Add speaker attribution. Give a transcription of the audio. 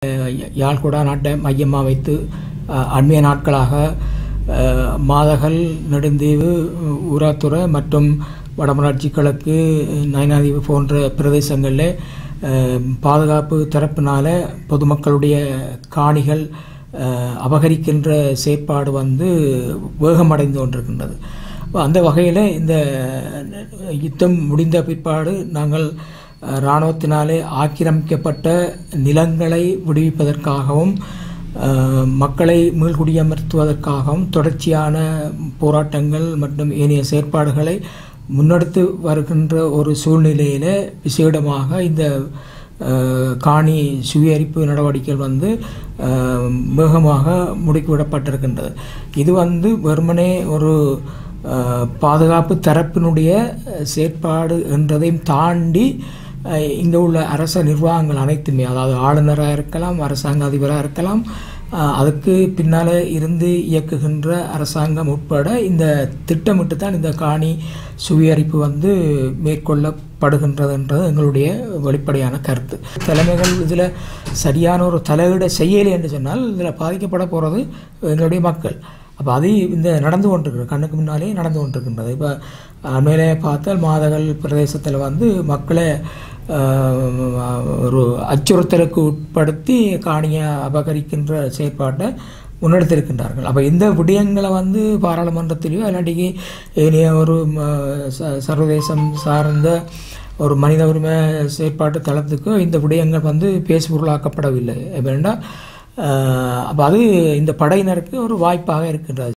Speaker 1: யாழ்குடா நாட்டை மையமாக வைத்து அஹ், அண்மைய நாட்களாக அஹ், மாதகல் நெடுந்தீவு ஊராத்துறை மற்றும் வடமராட்சி கிழக்கு நயனாதீவு போன்ற பிரதேசங்களில் அஹ், பாதுகாப்பு தரப்பினால பொதுமக்களுடைய காணிகள் அஹ், அபகரிக்கின்ற செயற்பாடு வந்து வேகமடைந்து கொண்டிருக்கின்றது அப்ப அந்த வகையில் இந்த யுத்தம் முடிந்த பிற்பாடு நாங்கள் அஹ், இராணுவத்தினாலே ஆக்கிரமிக்கப்பட்ட நிலங்களை விடுவிப்பதற்காகவும் அஹ், மக்களை மீள்குடியமர்த்துவதற்காகவும் தொடர்ச்சியான போராட்டங்கள் மற்றும் ஏனைய செயற்பாடுகளை முன்னெடுத்து வருகின்ற ஒரு சூழ்நிலையில் விசேடமாக இந்த அஹ், காணி சுவீகரிப்பு நடவடிக்கைகள் வந்து அஹ், வேகமாக முடுக்கிவிடப்பட்டிருக்கின்றது இது வந்து வெறுமனே ஒரு அஹ், பாதுகாப்பு தரப்பினுடைய செயற்பாடு என்றதையும் தாண்டி அஹ், இங்கே உள்ள அரச நிர்வாகங்கள் அனைத்துமே அதாவது ஆளுநராக இருக்கலாம் அரசாங்க அதிபராக இருக்கலாம் அஹ், அதுக்கு பின்னால் இருந்து இயக்குகின்ற அரசாங்கம் உட்பட இந்த திட்டமிட்டு தான் இந்த காணி சுவீகரிப்பு வந்து மேற்கொள்ளப்படுகின்றதுன்றது எங்களுடைய வெளிப்படையான கருத்து தலைமைகள் இதில் சரியான ஒரு தலையீடை செய்யலை என்று சொன்னால் இதில் பாதிக்கப்பட போகிறது எங்களுடைய மக்கள் அப்போ அது இந்த நடந்து கொண்டிருக்கிறது கண்ணுக்கு முன்னாலே நடந்து கொண்டிருக்கின்றது இப்போ மேலே பார்த்தால் மாதகள் பிரதேசத்தில் வந்து மக்களை ஆஹ், ஒரு அச்சுறுத்தலுக்கு உட்படுத்தி காணியை அபகரிக்கின்ற செயற்பாட்டை முன்னெடுத்திருக்கின்றார்கள் அப்போ இந்த விடயங்களை வந்து பாராளுமன்றத்திலேயோ இல்லாட்டிக்கு ஏனைய ஒரு ம, ச- சர்வதேசம் சார்ந்த ஒரு மனித உரிமை செயற்பாட்டு தளத்துக்கோ இந்த விடயங்கள் வந்து பேசுபொருளாக்கப்படவில்லை எப்படின்னா அப்போ அது இந்த படையினருக்கு ஒரு வாய்ப்பாக இருக்கின்றது